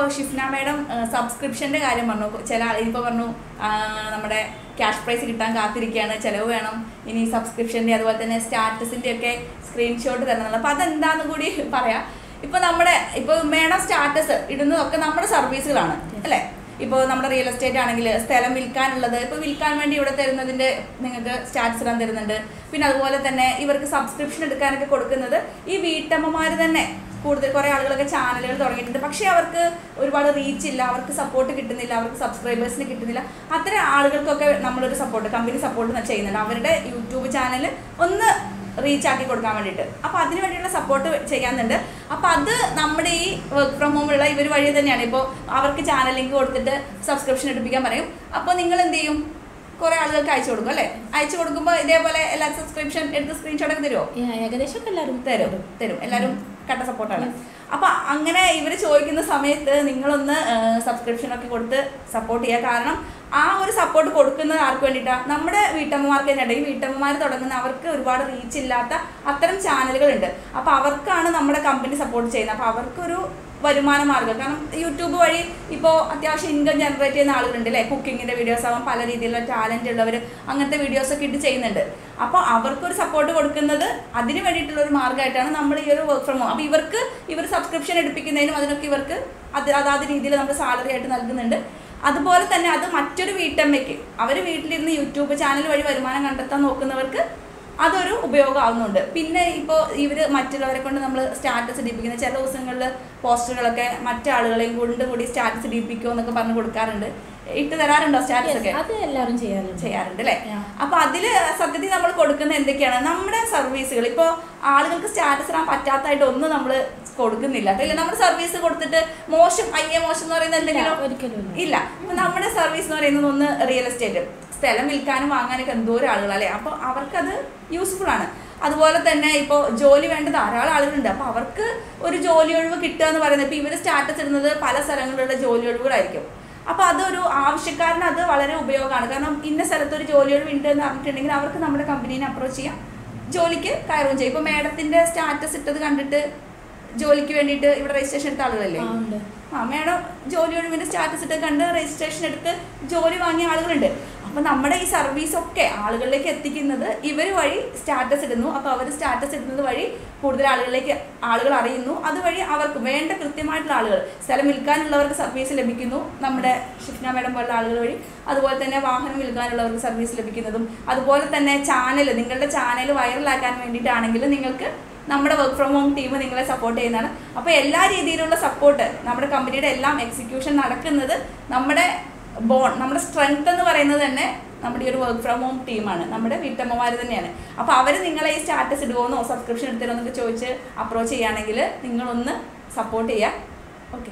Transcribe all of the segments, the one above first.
Shifna madam സബ്സ്ക്രിപ്ഷന്റെ കാര്യം പറഞ്ഞു ചില ആൾ ഇപ്പോൾ പറഞ്ഞു ആ, നമ്മുടെ ക്യാഷ് പ്രൈസ് കിട്ടാൻ കാത്തിരിക്കുകയാണ് ചിലവ് വേണം ഇനി സബ്സ്ക്രിപ്ഷന്റെ അതുപോലെ തന്നെ സ്റ്റാറ്റസിന്റെ ഒക്കെ സ്ക്രീൻഷോട്ട് തരണം അപ്പോൾ അതെന്താന്ന് കൂടി പറയാം ഇപ്പോൾ നമ്മുടെ ഇപ്പോൾ മേഡം സ്റ്റാറ്റസ് ഇടുന്നതൊക്കെ നമ്മുടെ സർവീസുകളാണ് അല്ലേ ഇപ്പോൾ നമ്മുടെ റിയൽ എസ്റ്റേറ്റ് ആണെങ്കിൽ സ്ഥലം വിൽക്കാനുള്ളത് ഇപ്പോൾ വിൽക്കാൻ വേണ്ടി ഇവിടെ തരുന്നതിൻ്റെ നിങ്ങൾക്ക് സ്റ്റാറ്റസ് ഇടാൻ തരുന്നുണ്ട് പിന്നെ അതുപോലെ തന്നെ ഇവർക്ക് സബ്സ്ക്രിപ്ഷൻ എടുക്കാനൊക്കെ കൊടുക്കുന്നത് ഈ വീട്ടമ്മമാർ തന്നെ കൂടുതൽ കുറേ ആളുകളൊക്കെ ചാനലുകൾ തുടങ്ങിയിട്ടുണ്ട് പക്ഷേ അവർക്ക് ഒരുപാട് റീച്ച് ഇല്ല അവർക്ക് സപ്പോർട്ട് കിട്ടുന്നില്ല അവർക്ക് സബ്സ്ക്രൈബേഴ്സിന് കിട്ടുന്നില്ല അത്തരം ആളുകൾക്കൊക്കെ നമ്മളൊരു സപ്പോർട്ട് കമ്പനി സപ്പോർട്ട് ചെയ്യുന്നുണ്ട് അവരുടെ യൂട്യൂബ് ചാനൽ ഒന്ന് റീച്ച് ആക്കി കൊടുക്കാൻ വേണ്ടിയിട്ട് അപ്പോൾ അതിന് വേണ്ടിയുള്ള സപ്പോർട്ട് ചെയ്യാനുണ്ട് അപ്പോൾ അത് നമ്മുടെ ഈ വർക്ക് ഫ്രം ഹോം ഉള്ള ഇവർ വഴി തന്നെയാണ് ഇപ്പോൾ അവർക്ക് ചാനൽ ലിങ്ക് കൊടുത്തിട്ട് സബ്സ്ക്രിപ്ഷൻ എടുപ്പിക്കാൻ പറയും അപ്പോൾ നിങ്ങൾ എന്ത് ചെയ്യും കുറേ ആളുകൾക്ക് അയച്ചു കൊടുക്കും അല്ലേ അയച്ചു കൊടുക്കുമ്പോൾ ഇതേപോലെ എല്ലാ സബ്സ്ക്രിപ്ഷൻ എടുത്ത് സ്ക്രീൻഷോട്ട് ഒക്കെ തരുമോ ഏ- ഏകദേശം ഒക്കെ എല്ലാവരും തരും തരും എല്ലാവരും കട്ട സപ്പോർട്ടാണ് അപ്പൊ അങ്ങനെ ഇവർ ചോദിക്കുന്ന സമയത്ത് നിങ്ങളൊന്ന് സബ്സ്ക്രിപ്ഷൻ ഒക്കെ കൊടുത്ത് സപ്പോർട്ട് ചെയ്യുക കാരണം ആ ഒരു സപ്പോർട്ട് കൊടുക്കുന്നത് ആർക്ക് വേണ്ടിയിട്ടാണ് നമ്മുടെ വീട്ടമ്മമാർക്ക് തന്നെ ഈ വീട്ടമ്മമാർ തുടങ്ങുന്ന അവർക്ക് ഒരുപാട് റീച്ച് ഇല്ലാത്ത അത്തരം ചാനലുകളുണ്ട് അപ്പൊ അവർക്കാണ് നമ്മുടെ കമ്പനി സപ്പോർട്ട് ചെയ്യുന്നത് അപ്പൊ അവർക്കൊരു വരുമാന മാർഗ്ഗം കാരണം യൂട്യൂബ് വഴി ഇപ്പോൾ അത്യാവശ്യം ഇൻകം ജനറേറ്റ് ചെയ്യുന്ന ആളുകളുണ്ട് അല്ലേ കുക്കിങ്ങിൻ്റെ വീഡിയോസ് ആവാം പല രീതിയിലുള്ള ടാലൻ്റ് ഉള്ളവർ അങ്ങനത്തെ വീഡിയോസ് ഒക്കെ ഇട്ട് ചെയ്യുന്നുണ്ട് അപ്പോൾ അവർക്കൊരു സപ്പോർട്ട് കൊടുക്കുന്നത് അതിന് വേണ്ടിയിട്ടുള്ള ഒരു മാർഗ്ഗമായിട്ടാണ് നമ്മൾ ഈ ഒരു വർക്ക് ഫ്രം ഹോം അപ്പോൾ ഇവർക്ക് ഇവർ സബ്സ്ക്രിപ്ഷൻ എടുപ്പിക്കുന്നതിനും അതിനൊക്കെ ഇവർക്ക് അത് അതാത് രീതിയിൽ നമ്മൾ സാലറി ആയിട്ട് നൽകുന്നുണ്ട് അതുപോലെ തന്നെ അത് മറ്റൊരു വീട്ടമ്മയ്ക്ക് അവർ വീട്ടിലിരുന്ന് യൂട്യൂബ് ചാനൽ വഴി വരുമാനം കണ്ടെത്താൻ നോക്കുന്നവർക്ക് അതൊരു ഉപയോഗമാവുന്നുണ്ട് പിന്നെ ഇപ്പോൾ ഇവർ മറ്റുള്ളവരെ കൊണ്ട് നമ്മൾ സ്റ്റാറ്റസ് ഇടിപ്പിക്കുന്ന ചില ദിവസങ്ങളിൽ പോസ്റ്ററുകളൊക്കെ മറ്റാളുകളെയും കൊണ്ട് കൂടി സ്റ്റാറ്റസ് ഇടിപ്പിക്കുമോ എന്നൊക്കെ പറഞ്ഞ് കൊടുക്കാറുണ്ട് ഇട്ട് തരാറുണ്ടോ സ്റ്റാറ്റസ് ഒക്കെ അത് എല്ലാവരും ചെയ്യാറുണ്ട് ചെയ്യാറുണ്ട് അല്ലേ Yeah. അപ്പൊ അതില് സത്യത്തിൽ നമ്മൾ കൊടുക്കുന്ന എന്തൊക്കെയാണ് നമ്മുടെ സർവീസുകൾ ഇപ്പോൾ ആളുകൾക്ക് സ്റ്റാറ്റസ് ഇടാൻ പറ്റാത്തതായിട്ട് ഒന്നും നമ്മൾ കൊടുക്കുന്നില്ല അതല്ല നമ്മുടെ സർവീസ് കൊടുത്തിട്ട് മോശം അയ്യേ മോശം എന്ന് പറയുന്നത് എന്തെങ്കിലും ഒരിക്കലും ഇല്ല. ഇല്ല ഇപ്പൊ നമ്മുടെ സർവീസ് എന്ന് പറയുന്നത് ഒന്ന് റിയൽ എസ്റ്റേറ്റ് സ്ഥലം വിൽക്കാനും വാങ്ങാനൊക്കെ എന്തോരം ആളുകളല്ലേ അപ്പോൾ അവർക്കത് യൂസ്ഫുൾ ആണ് അതുപോലെ തന്നെ ഇപ്പോൾ ജോലി വേണ്ട ധാരാളം ആളുകളുണ്ട് അപ്പോൾ അവർക്ക് ഒരു ജോലി ഒഴിവ് കിട്ടുക എന്ന് പറയുന്നത് ഇപ്പോൾ ഇവർ സ്റ്റാറ്റസ് ഇടുന്നത് പല സ്ഥലങ്ങളിലുള്ള ജോലി ഒഴിവുകളായിരിക്കും അപ്പോൾ അതൊരു ആവശ്യക്കാരന് അത് വളരെ ഉപയോഗമാണ് കാരണം ഇന്ന സ്ഥലത്ത് ഒരു ജോലി ഒഴിവ് ഉണ്ട് എന്ന് പറഞ്ഞിട്ടുണ്ടെങ്കിൽ അവർക്ക് നമ്മുടെ കമ്പനീനെ അപ്രോച്ച് ചെയ്യാം ജോലിക്ക് കയറുകയും ചെയ്യും ഇപ്പോൾ മാഡത്തിൻ്റെ സ്റ്റാറ്റസ് ഇട്ടത് കണ്ടിട്ട് ജോലിക്ക് വേണ്ടിയിട്ട് ഇവിടെ രജിസ്ട്രേഷൻ എടുത്ത ആളുകളല്ലേ ആ, ഉണ്ട്. ആ മേഡം ജോലി ഒഴിവിൻ്റെ സ്റ്റാറ്റസ് ഇട്ട് കണ്ട് രജിസ്ട്രേഷൻ എടുത്ത് ജോലി വാങ്ങിയ ആളുകളുണ്ട് അപ്പോൾ നമ്മുടെ ഈ സർവീസ് ഒക്കെ ആളുകളിലേക്ക് എത്തിക്കുന്നത് ഇവർ വഴി സ്റ്റാറ്റസ് ഇടുന്നു അപ്പോൾ അവർ സ്റ്റാറ്റസ് ഇടുന്നത് വഴി കൂടുതൽ ആളുകളിലേക്ക് ആളുകൾ അറിയുന്നു അതുവഴി അവർക്ക് വേണ്ട കൃത്യമായിട്ടുള്ള ആളുകൾ സ്ഥലം വിൽക്കാനുള്ളവർക്ക് സർവീസ് ലഭിക്കുന്നു നമ്മുടെ ഷിഫ്ന മേഡം പോലുള്ള ആളുകൾ വഴി അതുപോലെ തന്നെ വാഹനം വിൽക്കാനുള്ളവർക്ക് സർവീസ് ലഭിക്കുന്നതും അതുപോലെ തന്നെ ചാനൽ നിങ്ങളുടെ ചാനൽ വൈറലാക്കാൻ വേണ്ടിയിട്ടാണെങ്കിൽ നിങ്ങൾക്ക് നമ്മുടെ വർക്ക് ഫ്രം ഹോം ടീം നിങ്ങളെ സപ്പോർട്ട് ചെയ്യുന്നതാണ് അപ്പോൾ എല്ലാ രീതിയിലുള്ള സപ്പോർട്ട് നമ്മുടെ കമ്പനിയുടെ എല്ലാം എക്സിക്യൂഷൻ നടക്കുന്നത് നമ്മുടെ ബോൺ നമ്മുടെ സ്ട്രെങ്ത് എന്ന് പറയുന്നത് തന്നെ നമ്മുടെ ഈ ഒരു വർക്ക് ഫ്രം ഹോം ടീമാണ് നമ്മുടെ വീട്ടമ്മമാർ തന്നെയാണ് അപ്പോൾ അവർ നിങ്ങളെ ഈ സ്റ്റാറ്റസ് ഇടുമോന്നോ സബ്സ്ക്രിപ്ഷൻ എടുത്തരോ എന്നൊക്കെ ചോദിച്ച് അപ്രോച്ച് ചെയ്യുകയാണെങ്കിൽ നിങ്ങളൊന്ന് സപ്പോർട്ട് ചെയ്യുക ഓക്കെ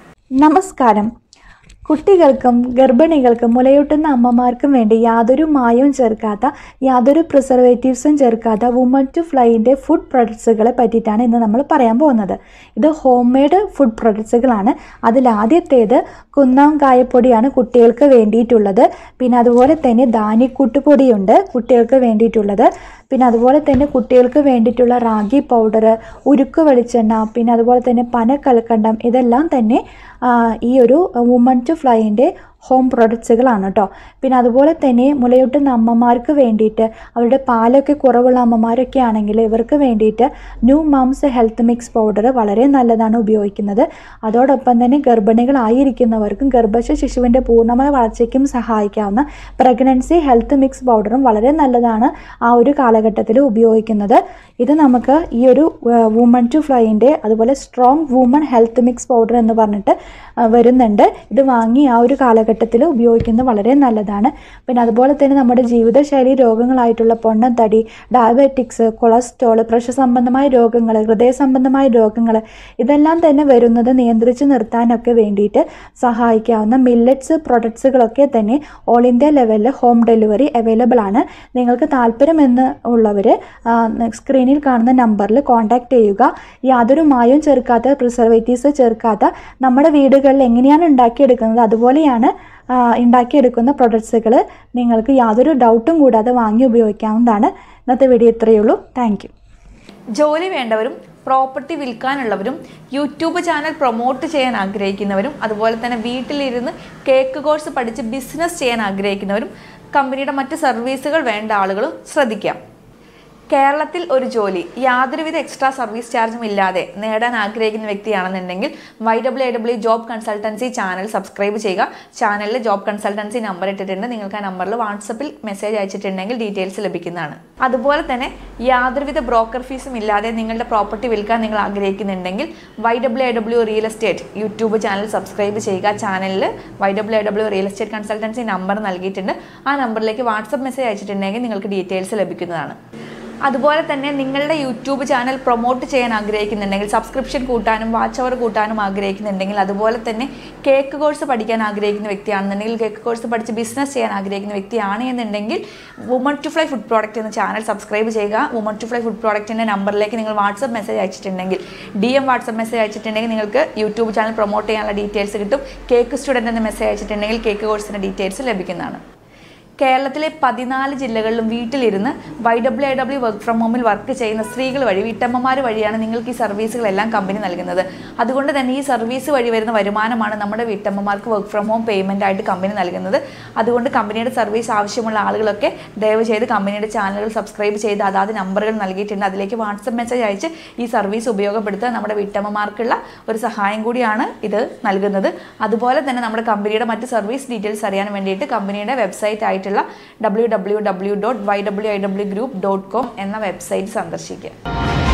നമസ്കാരം കുട്ടികൾക്കും ഗർഭിണികൾക്കും മുലയൂട്ടുന്ന അമ്മമാർക്കും വേണ്ടി യാതൊരു മായവും ചേർക്കാത്ത യാതൊരു പ്രിസർവേറ്റീവ്സും ചേർക്കാത്ത വുമൺ ടു ഫ്ലൈൻ്റെ ഫുഡ് പ്രൊഡക്ട്സുകളെ പറ്റിയിട്ടാണ് ഇന്ന് നമ്മൾ പറയാൻ പോകുന്നത് ഇത് ഹോം മെയ്ഡ് ഫുഡ് പ്രൊഡക്ട്സുകളാണ് അതിലാദ്യത്തേത് കുന്നാം കായപ്പൊടിയാണ് കുട്ടികൾക്ക് വേണ്ടിയിട്ടുള്ളത് പിന്നെ അതുപോലെ തന്നെ ധാന്യക്കൂട്ടുപൊടിയുണ്ട് കുട്ടികൾക്ക് വേണ്ടിയിട്ടുള്ളത് പിന്നെ അതുപോലെ തന്നെ കുട്ടികൾക്ക് വേണ്ടിയിട്ടുള്ള റാഗി പൗഡർ ഉരുക്ക് വെളിച്ചെണ്ണ പിന്നെ അതുപോലെ തന്നെ പനക്കൽക്കണ്ടം ഇതെല്ലാം തന്നെ ആ, ഈ ഒരു വുമൺ ടു ഫ്ലൈൻ്റെ ഹോം പ്രൊഡക്ട്സുകളാണ് കേട്ടോ പിന്നെ അതുപോലെ തന്നെ മുലയൂട്ടുന്ന അമ്മമാർക്ക് വേണ്ടിയിട്ട് അവരുടെ പാലൊക്കെ കുറവുള്ള അമ്മമാരൊക്കെ ആണെങ്കിൽ ഇവർക്ക് വേണ്ടിയിട്ട് new moms health mix powder വളരെ നല്ലതാണ് ഉപയോഗിക്കുന്നത് അതോടൊപ്പം തന്നെ ഗർഭിണികളായിരിക്കുന്നവർക്കും ഗർഭശ ശിശുവിൻ്റെ പൂർണ്ണമായ വളർച്ചയ്ക്കും സഹായിക്കാവുന്ന പ്രഗ്നൻസി ഹെൽത്ത് മിക്സ് പൗഡറും വളരെ നല്ലതാണ് ആ ഒരു കാലഘട്ടത്തിൽ ഉപയോഗിക്കുന്നത് ഇത് നമുക്ക് ഈ ഒരു വുമൺ ടു ഫ്ലൈൻ്റെ അതുപോലെ strong woman health mix powder എന്ന് പറഞ്ഞിട്ട് ആ, വരുന്നുണ്ട് ഇത് വാങ്ങി ആ ഒരു കാലഘട്ടത്തിൽ ഉപയോഗിക്കുന്നത് വളരെ നല്ലതാണ് പിന്നെ അതുപോലെ തന്നെ നമ്മുടെ ജീവിതശൈലി രോഗങ്ങളായിട്ടുള്ള പൊണ്ണത്തടി ഡയബറ്റിക്സ് കൊളസ്ട്രോൾ പ്രഷർ സംബന്ധമായ രോഗങ്ങൾ ഹൃദയ സംബന്ധമായ രോഗങ്ങൾ ഇതെല്ലാം തന്നെ വരുന്നത് നിയന്ത്രിച്ച് നിർത്താനൊക്കെ വേണ്ടിയിട്ട് സഹായിക്കാവുന്ന മില്ലറ്റ്സ് പ്രൊഡക്ട്സുകളൊക്കെ തന്നെ ഓൾ ഇന്ത്യ ലെവലിൽ ഹോം ഡെലിവറി അവൈലബിൾ ആണ് നിങ്ങൾക്ക് താല്പര്യമെന്ന് ഉള്ളവർ സ്ക്രീനിൽ കാണുന്ന നമ്പറിൽ കോൺടാക്റ്റ് ചെയ്യുക യാതൊരു മായവും ചേർക്കാത്ത പ്രിസർവേറ്റീവ്സ് ചേർക്കാത്ത നമ്മുടെ വീടുകളിൽ എങ്ങനെയാണ് ഉണ്ടാക്കിയെടുക്കുന്നത് അതുപോലെയാണ് ആ, ഉണ്ടാക്കിയെടുക്കുന്ന പ്രൊഡക്ട്സുകൾ നിങ്ങൾക്ക് യാതൊരു ഡൗട്ടും കൂടാതെ വാങ്ങി ഉപയോഗിക്കാവുന്നതാണ് ഇന്നത്തെ വീഡിയോ ഇത്രയേ ഉള്ളൂ താങ്ക് ജോലി വേണ്ടവരും പ്രോപ്പർട്ടി വിൽക്കാനുള്ളവരും യൂട്യൂബ് ചാനൽ പ്രൊമോട്ട് ചെയ്യാൻ ആഗ്രഹിക്കുന്നവരും അതുപോലെ തന്നെ വീട്ടിലിരുന്ന് കേക്ക് കോഴ്സ് പഠിച്ച് ബിസിനസ് ചെയ്യാൻ ആഗ്രഹിക്കുന്നവരും കമ്പനിയുടെ മറ്റ് സർവീസുകൾ വേണ്ട ആളുകളും ശ്രദ്ധിക്കാം കേരളത്തിൽ ഒരു ജോലി യാതൊരുവിധ എക്സ്ട്രാ സർവീസ് ചാർജും ഇല്ലാതെ നേടാൻ ആഗ്രഹിക്കുന്ന വ്യക്തിയാണെന്നുണ്ടെങ്കിൽ Y W I W job consultancy channel subscribe ചെയ്യുക ചാനലിൽ ജോബ് കൺസൾട്ടൻസി നമ്പർ ഇട്ടിട്ടുണ്ട് നിങ്ങൾക്ക് ആ നമ്പറിൽ വാട്സപ്പിൽ മെസ്സേജ് അയച്ചിട്ടുണ്ടെങ്കിൽ ഡീറ്റെയിൽസ് ലഭിക്കുന്നതാണ് അതുപോലെ തന്നെ യാതൊരുവിധ ബ്രോക്കർ ഫീസും ഇല്ലാതെ നിങ്ങളുടെ പ്രോപ്പർട്ടി വിൽക്കാൻ നിങ്ങൾ ആഗ്രഹിക്കുന്നുണ്ടെങ്കിൽ Y W I W real estate YouTube channel subscribe ചെയ്യുക ചാനലിൽ Y W I W real estate consultancy number നൽകിയിട്ടുണ്ട് ആ നമ്പറിലേക്ക് വാട്സപ്പ് മെസ്സേജ് അയച്ചിട്ടുണ്ടെങ്കിൽ നിങ്ങൾക്ക് ഡീറ്റെയിൽസ് ലഭിക്കുന്നതാണ് അതുപോലെ തന്നെ നിങ്ങളുടെ യൂട്യൂബ് ചാനൽ പ്രൊമോട്ട് ചെയ്യാൻ ആഗ്രഹിക്കുന്നുണ്ടെങ്കിൽ സബ്സ്ക്രിപ്ഷൻ കൂട്ടാനും വാച്ച് അവർ കൂട്ടാനും ആഗ്രഹിക്കുന്നുണ്ടെങ്കിൽ അതുപോലെ തന്നെ കേക്ക് കോഴ്സ് പഠിക്കാൻ ആഗ്രഹിക്കുന്ന വ്യക്തിയാണെന്നുണ്ടെങ്കിൽ കേക്ക് കോഴ്സ് പഠിച്ച് ബിസിനസ് ചെയ്യാൻ ആഗ്രഹിക്കുന്ന വ്യക്തിയാണ് എന്നുണ്ടെങ്കിൽ Woman to fly food product എന്ന ചാനൽ സബ്സ്ക്രൈബ് ചെയ്യുക വുമൺ ടു ഫ്ലൈ ഫുഡ് പ്രോഡക്റ്റിൻ്റെ നമ്പറിലേക്ക് നിങ്ങൾ വാട്സപ്പ് മെസ്സേജ് അയച്ചിട്ടുണ്ടെങ്കിൽ ഡി എം വാട്സപ്പ് മെസ്സേജ് അയച്ചിട്ടുണ്ടെങ്കിൽ നിങ്ങൾക്ക് യൂട്യൂബ് ചാനൽ പ്രൊമോട്ട് ചെയ്യാനുള്ള ഡീറ്റെയിൽസ് കിട്ടും കേക്ക് സ്റ്റുഡൻ്റ് എന്ന മെസ്സേജ് അയച്ചിട്ടുണ്ടെങ്കിൽ കേക്ക് കോഴ്സിൻ്റെ ഡീറ്റെയിൽസ് ലഭിക്കുന്നതാണ് കേരളത്തിലെ പതിനാല് ജില്ലകളിലും വീട്ടിലിരുന്ന് Y W I W work from ഹോമിൽ വർക്ക് ചെയ്യുന്ന സ്ത്രീകൾ വഴി വീട്ടമ്മമാർ വഴിയാണ് നിങ്ങൾക്ക് ഈ സർവീസുകളെല്ലാം കമ്പനി നൽകുന്നത് അതുകൊണ്ട് തന്നെ ഈ സർവീസ് വഴി വരുന്ന വരുമാനമാണ് നമ്മുടെ വീട്ടമ്മമാർക്ക് വർക്ക് ഫ്രം ഹോം പേയ്മെൻ്റ് ആയിട്ട് കമ്പനി നൽകുന്നത് അതുകൊണ്ട് കമ്പനിയുടെ സർവീസ് ആവശ്യമുള്ള ആളുകളൊക്കെ ദയവ് ചെയ്ത് കമ്പനിയുടെ ചാനലുകൾ സബ്സ്ക്രൈബ് ചെയ്ത് അതാത് നമ്പറുകൾ നൽകിയിട്ടുണ്ട് അതിലേക്ക് വാട്സപ്പ് മെസ്സേജ് അയച്ച് ഈ സർവീസ് ഉപയോഗപ്പെടുത്തുക നമ്മുടെ വീട്ടമ്മമാർക്കുള്ള ഒരു സഹായം കൂടിയാണ് ഇത് നൽകുന്നത് അതുപോലെ തന്നെ നമ്മുടെ കമ്പനിയുടെ മറ്റ് സർവീസ് ഡീറ്റെയിൽസ് അറിയാൻ വേണ്ടിയിട്ട് കമ്പനിയുടെ വെബ്സൈറ്റ് ആയിട്ടുള്ള W W W dot Y W I W group dot com എന്ന വെബ്സൈറ്റ് സന്ദർശിക്കുക